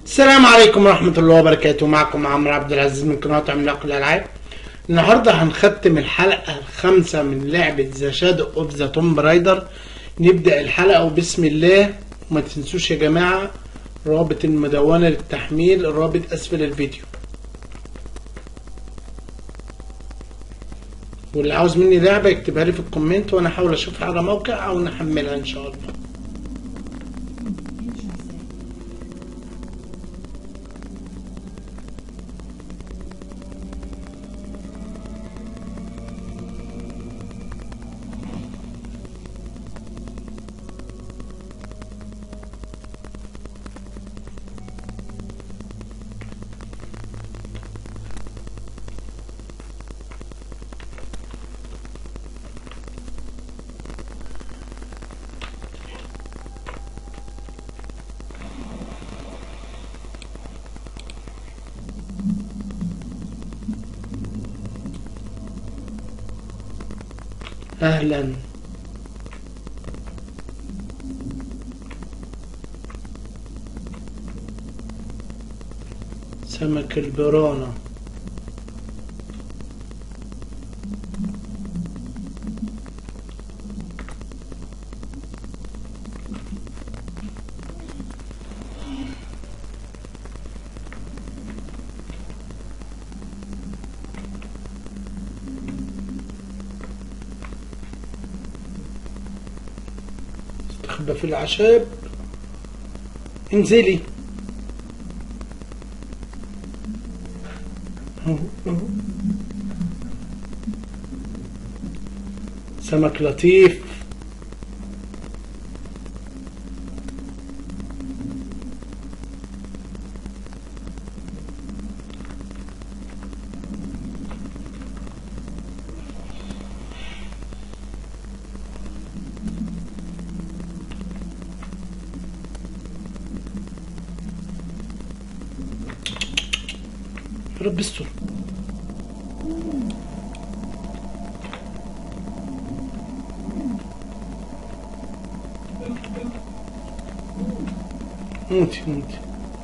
السلام عليكم ورحمة الله وبركاته معكم عمرو عبد العزيز من قناة عملاق الألعاب النهاردة هنختم الحلقة الخامسة من لعبة ذا شادو اوف ذا توم رايدر نبدأ الحلقة وبسم الله وما تنسوش يا جماعة رابط المدونة للتحميل الرابط أسفل الفيديو واللي عاوز مني لعبة يكتبها لي في الكومنت وأنا أحاول أشوفها على موقع أو نحملها إن شاء الله أهلا سمك البرانة استخبى في الأعشاب انزلي أهو أهو. سمك لطيف رب استر موتي موتي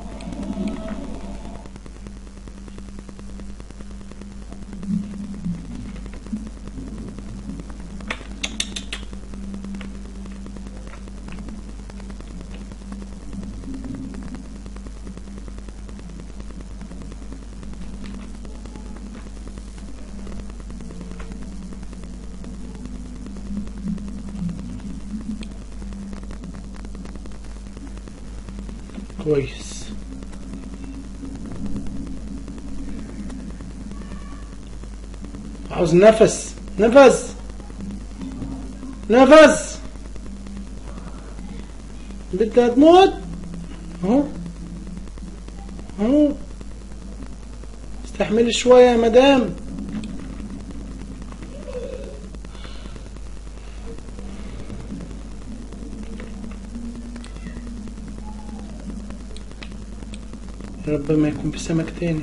كويس عاوز نفس نفس نفس بدها تموت اهو اهو استحملي شوية يا مدام ربما يكون في سمك تاني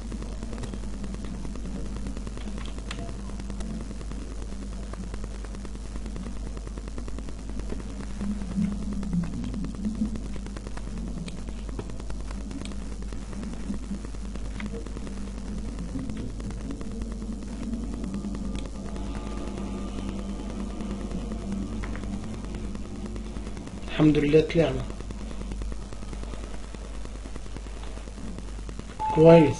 الحمد لله طلعنا كويس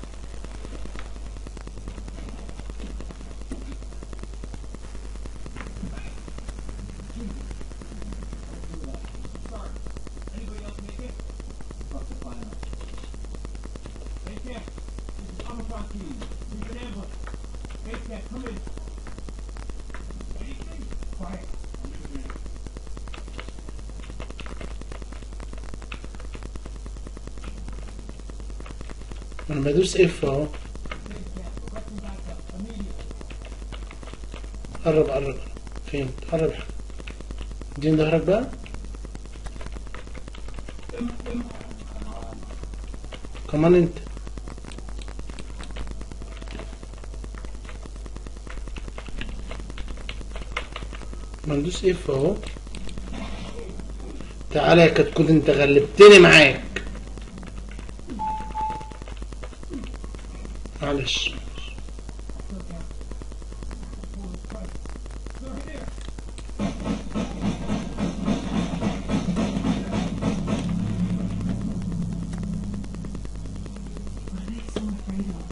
انا بدوس اف اهو قرب قرب فين قرب اديني ظهرك بقى كمان انت ما ندوس اف اهو تعالى يا كتكوت انت غلبتني معاك معلش What are they so afraid of?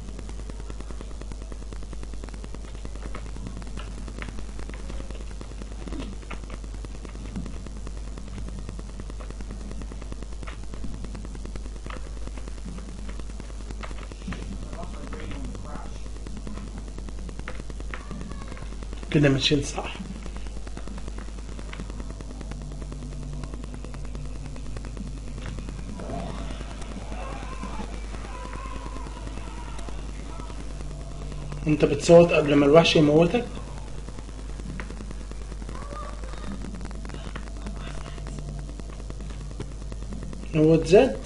كده ماشيين صح انت بتصوت قبل ما الوحش يموتك هو اتزاد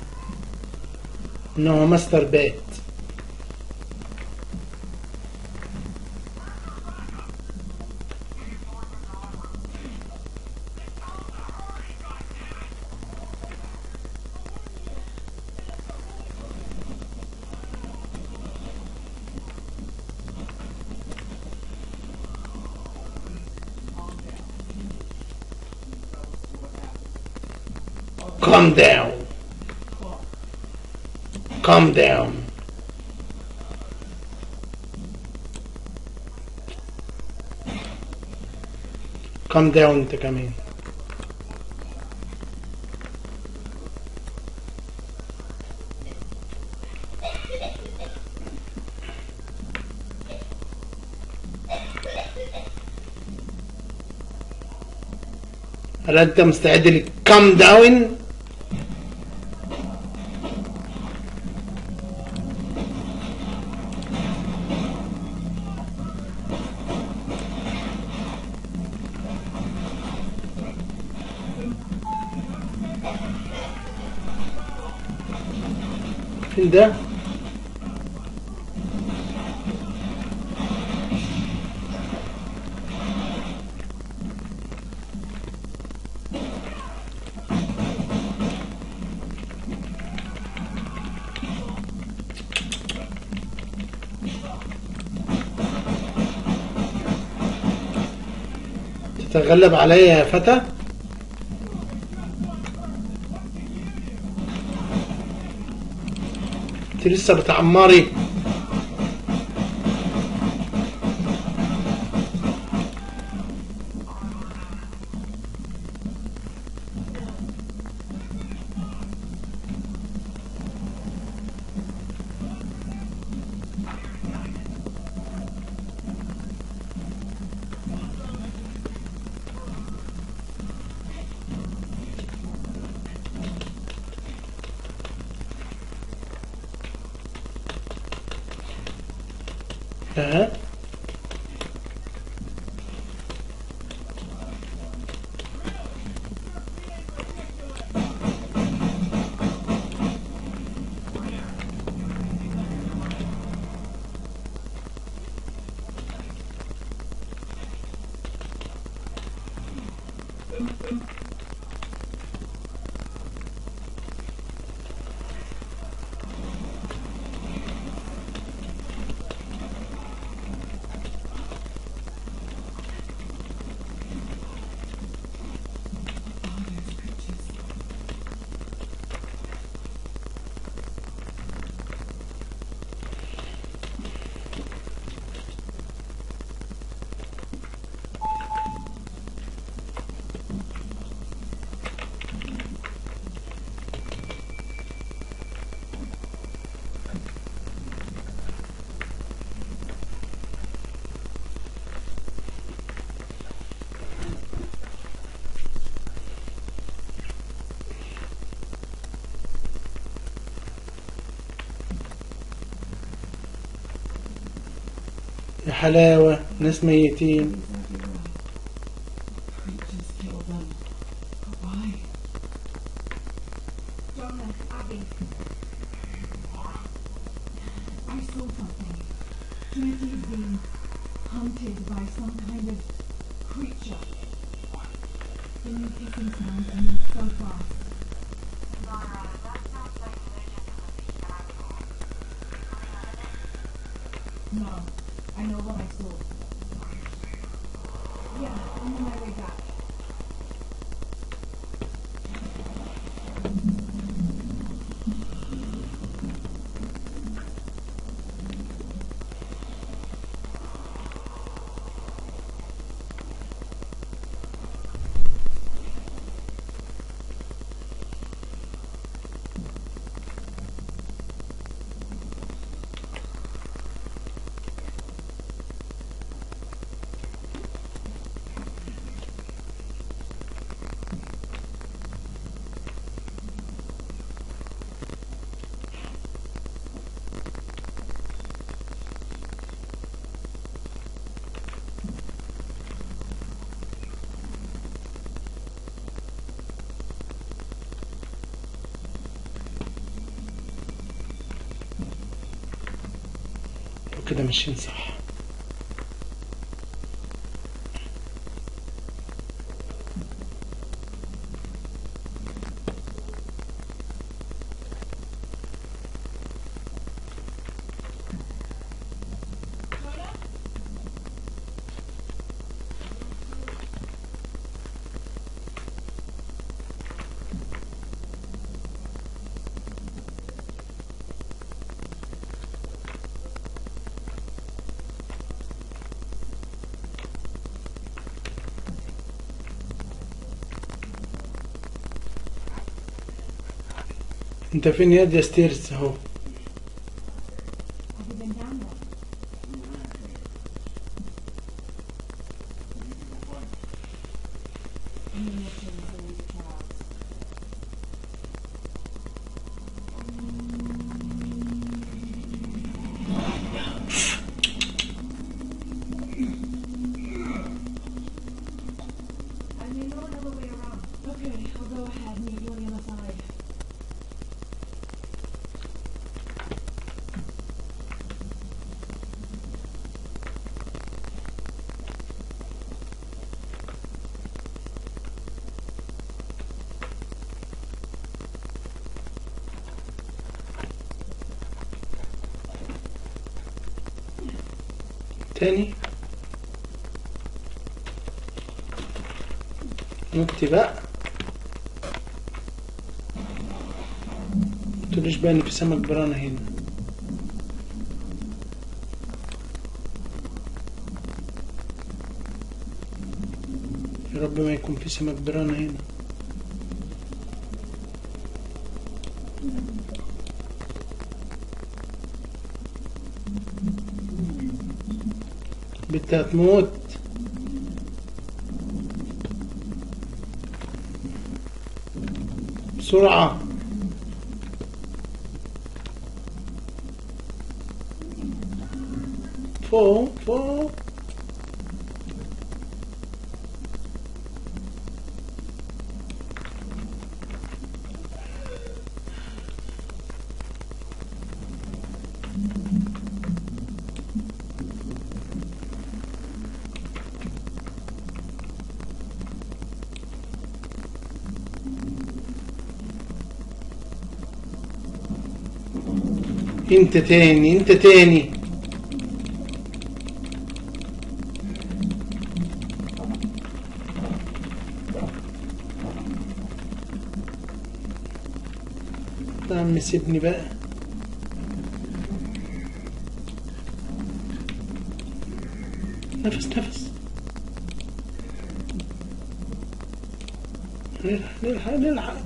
انه ماستر بات Calm down. Calm down. Calm down انت كمان هل انت مستعد للكام داون فين ده تتغلب عليا يا فتى انت لسه بتعمري ها Father's creatures. يا حلاوة ناس ميتين Creatures kill them. But why? Donna, Abby, I saw something. Trinity is being hunted by some kind of creature. The new hissing sounds and move so fast. Laura, that sounds like legend of the beast animal. Coming out of it? No, I know what I saw. Yeah, I'm on my way back. وكده ماشيين صح انت فين يا دي ستيرز اهو Have you been down there? Munitions always crowds. I may know another way around. Okay, I'll go ahead and meet you on the other side. تاني نكتي بقى متقوليش بقى ان في سمك برانا هنا يا رب ما يكون في سمك برانا هنا بنت هتموت بسرعة فوق فوق انت تاني انت تاني يا عم سيبني بقى نفس نفس نلحق نلحق نلحق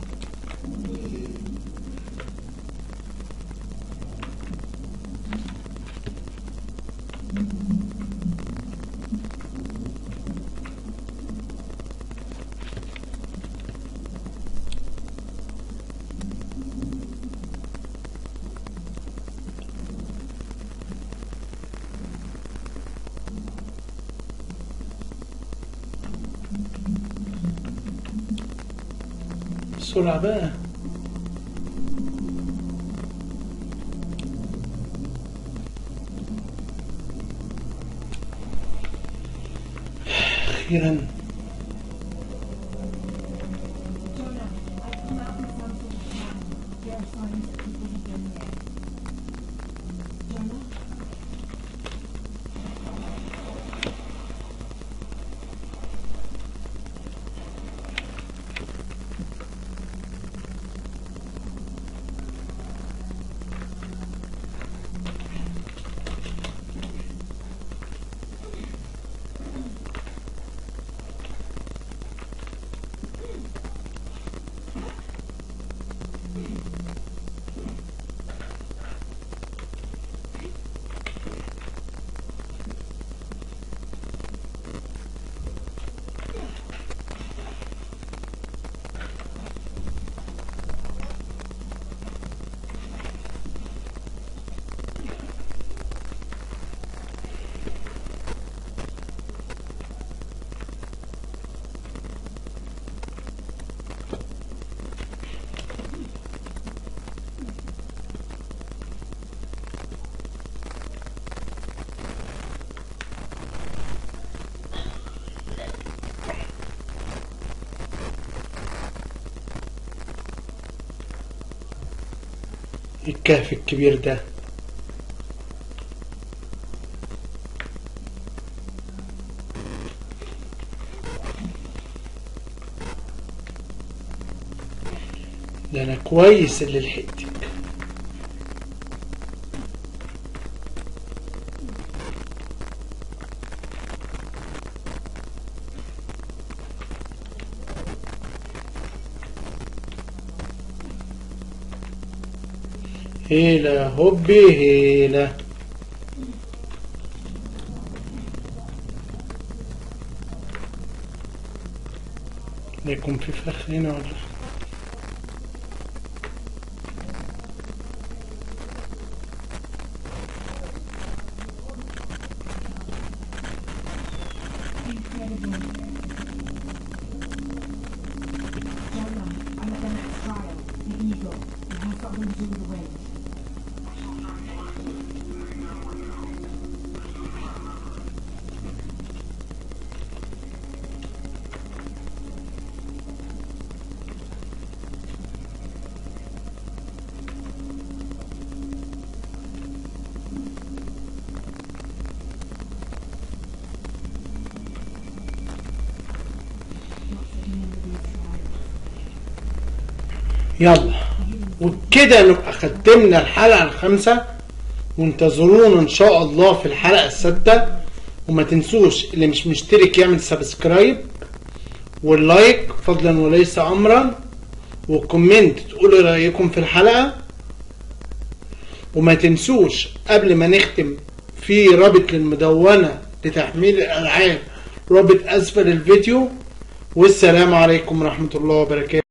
بسرعة بقى أخيرا Jonah, I've come out with some sort of plan. There are signs that people have been here. Jonah? الكهف الكبير ده ده انا كويس اللي لحقتك هيلا هوبي هيلا يكون في فخ هنا ولا Incredible. Jonah, I'm at the next trial. The Eagle. It has something to do with the wind. What's at the end of these trials? يلا وبكده نبقى ختمنا الحلقة الخامسة وانتظرونا ان شاء الله في الحلقة السادسة وما تنسوش اللي مش مشترك يعمل سبسكرايب واللايك فضلا وليس امرا وكومنت تقولوا رايكم في الحلقة وما تنسوش قبل ما نختم في رابط للمدونة لتحميل الالعاب رابط اسفل الفيديو والسلام عليكم ورحمة الله وبركاته